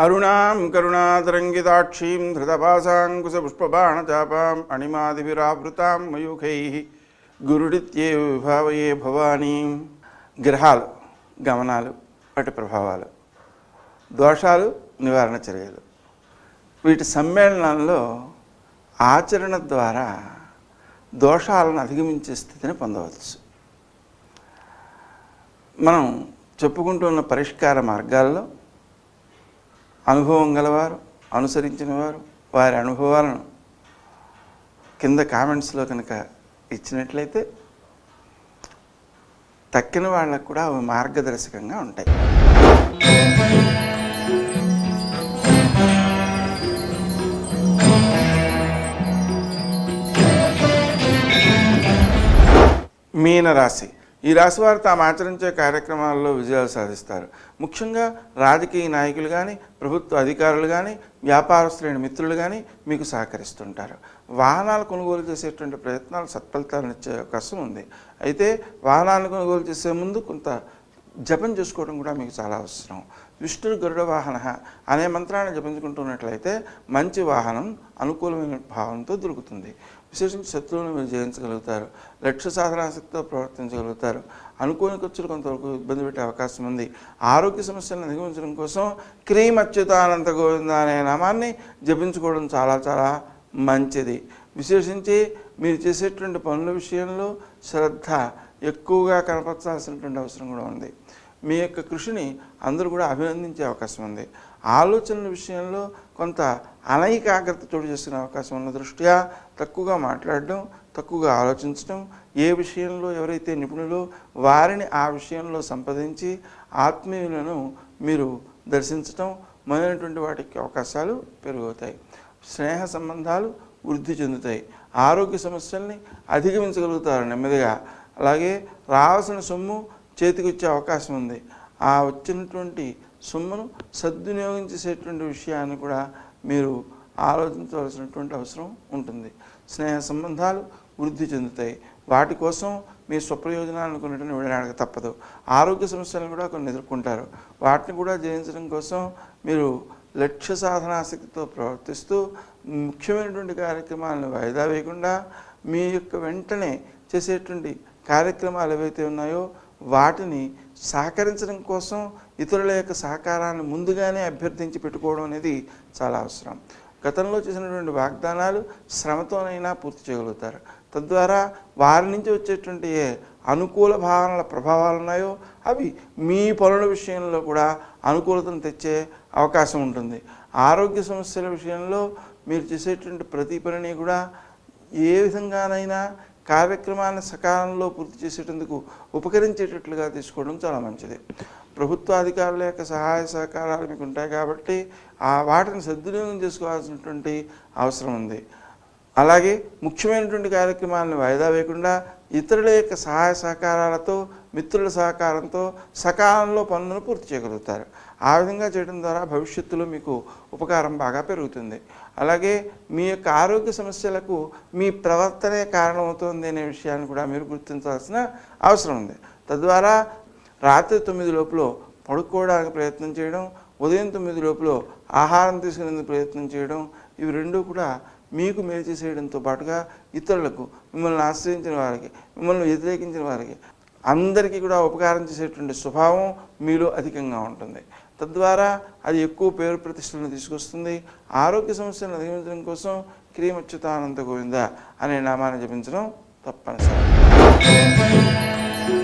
అరుణాం కరుణాతరంగితాక్షీం ధృతపాశాంకుశపుష్పబాణచాపాం అణిమాదిభిరావృతాం మయూఖై గురుడిత్యే విభావయే భవానీం గ్రహాలు గమనాలు వాటి ప్రభావాలు దోషాలు నివారణ చర్యలు వీటి సమ్మేళనంలో ఆచరణ ద్వారా దోషాలను అధిగమించే స్థితిని పొందవచ్చు మనం చెప్పుకుంటున్న పరిష్కార మార్గాల్లో అనుభవం గలవారు అనుసరించిన వారు వారి అనుభవాలను కింద కామెంట్స్లో కనుక ఇచ్చినట్లయితే తక్కిన వాళ్ళకు కూడా అవి మార్గదర్శకంగా ఉంటాయి మీనరాశి ఈ రాశి వారు తాము ఆచరించే కార్యక్రమాల్లో విజయాలు సాధిస్తారు ముఖ్యంగా రాజకీయ నాయకులు కానీ ప్రభుత్వ అధికారులు కానీ వ్యాపారస్తులైన మిత్రులు కానీ మీకు సహకరిస్తుంటారు వాహనాలు కొనుగోలు చేసేటువంటి ప్రయత్నాలు సత్ఫలితాలను ఇచ్చే అవకాశం ఉంది అయితే వాహనాలను కొనుగోలు చేసే ముందు కొంత జపం చేసుకోవడం కూడా మీకు చాలా అవసరం విష్ణు గరుడ వాహన అనే మంత్రాన్ని జపించుకుంటున్నట్లయితే మంచి వాహనం అనుకూలమైన భావంతో దొరుకుతుంది విశేషించి శత్రువులను మీరు జయించగలుగుతారు లక్ష్య సాధనాశక్తితో ప్రవర్తించగలుగుతారు అనుకోని ఖర్చులు కొంతవరకు ఇబ్బంది పెట్టే అవకాశం ఉంది ఆరోగ్య సమస్యలను అధిగమించడం కోసం క్రీమ్ అచ్యుతానంత గోవింద అనే నామాన్ని జపించుకోవడం చాలా చాలా మంచిది విశేషించి మీరు చేసేటువంటి పనుల విషయంలో శ్రద్ధ ఎక్కువగా కనపరచాల్సినటువంటి అవసరం కూడా ఉంది మీ యొక్క కృషిని అందరూ కూడా అభినందించే అవకాశం ఉంది ఆలోచనల విషయంలో కొంత అనైకాగ్రత చోటు చేసుకునే అవకాశం ఉన్న దృష్ట్యా తక్కువగా మాట్లాడడం తక్కువగా ఆలోచించడం ఏ విషయంలో ఎవరైతే నిపుణులో వారిని ఆ విషయంలో సంప్రదించి ఆత్మీయులను మీరు దర్శించటం మొదలైనటువంటి వాటికి అవకాశాలు పెరుగుతాయి స్నేహ సంబంధాలు వృద్ధి చెందుతాయి ఆరోగ్య సమస్యల్ని అధిగమించగలుగుతారు నెమ్మదిగా అలాగే రావాల్సిన సొమ్ము చేతికి వచ్చే అవకాశం ఉంది ఆ వచ్చినటువంటి సొమ్మును సద్వినియోగం చేసేటువంటి విషయాన్ని కూడా మీరు ఆలోచించవలసినటువంటి అవసరం ఉంటుంది స్నేహ సంబంధాలు వృద్ధి చెందుతాయి వాటి కోసం మీ స్వప్రయోజనాలను కొన్నిటిని విడనాడక తప్పదు ఆరోగ్య సమస్యలను కూడా కొన్ని ఎదుర్కొంటారు వాటిని కూడా జయించడం కోసం మీరు లక్ష్య సాధనాశక్తితో ప్రవర్తిస్తూ ముఖ్యమైనటువంటి కార్యక్రమాలను వాయిదా వేయకుండా మీ యొక్క వెంటనే చేసేటువంటి కార్యక్రమాలు ఏవైతే ఉన్నాయో వాటిని సహకరించడం కోసం ఇతరుల యొక్క సహకారాన్ని ముందుగానే అభ్యర్థించి పెట్టుకోవడం అనేది చాలా అవసరం గతంలో చేసినటువంటి వాగ్దానాలు శ్రమతోనైనా పూర్తి చేయగలుగుతారు తద్వారా వారి నుంచి వచ్చేటువంటి ఏ అనుకూల భావనల ప్రభావాలు ఉన్నాయో అవి మీ పనుల విషయంలో కూడా అనుకూలతను తెచ్చే అవకాశం ఉంటుంది ఆరోగ్య సమస్యల విషయంలో మీరు చేసేటువంటి ప్రతి పనిని కూడా ఏ విధంగానైనా కార్యక్రమాన్ని సకాలంలో పూర్తి చేసేటందుకు ఉపకరించేటట్లుగా తీసుకోవడం చాలా మంచిది ప్రభుత్వ అధికారుల యొక్క సహాయ సహకారాలు మీకు ఉంటాయి కాబట్టి ఆ వాటిని సద్వినియోగం చేసుకోవాల్సినటువంటి అవసరం ఉంది అలాగే ముఖ్యమైనటువంటి కార్యక్రమాలను వాయిదా వేయకుండా ఇతరుల యొక్క సహాయ సహకారాలతో మిత్రుల సహకారంతో సకాలంలో పనులను పూర్తి చేయగలుగుతారు ఆ విధంగా చేయడం ద్వారా భవిష్యత్తులో మీకు ఉపకారం బాగా పెరుగుతుంది అలాగే మీ యొక్క ఆరోగ్య సమస్యలకు మీ ప్రవర్తనే కారణమవుతుంది అనే విషయాన్ని కూడా మీరు గుర్తించాల్సిన అవసరం ఉంది తద్వారా రాత్రి తొమ్మిది లోపల పడుకోవడానికి ప్రయత్నం చేయడం ఉదయం తొమ్మిది లోపల ఆహారం తీసుకునేందుకు ప్రయత్నం చేయడం ఇవి రెండు కూడా మీకు మేలు చేసేయడంతో పాటుగా ఇతరులకు మిమ్మల్ని ఆశ్రయించిన వారికి మిమ్మల్ని వ్యతిరేకించిన వారికి అందరికీ కూడా ఉపకారం చేసేటువంటి స్వభావం మీలో అధికంగా ఉంటుంది తద్వారా అది ఎక్కువ పేరు ప్రతిష్టలను తీసుకొస్తుంది ఆరోగ్య సమస్యలను అధిగమించడం కోసం క్రీమచ్యుతానంద గోవింద అనే నామాన్ని జపించడం తప్పనిసరి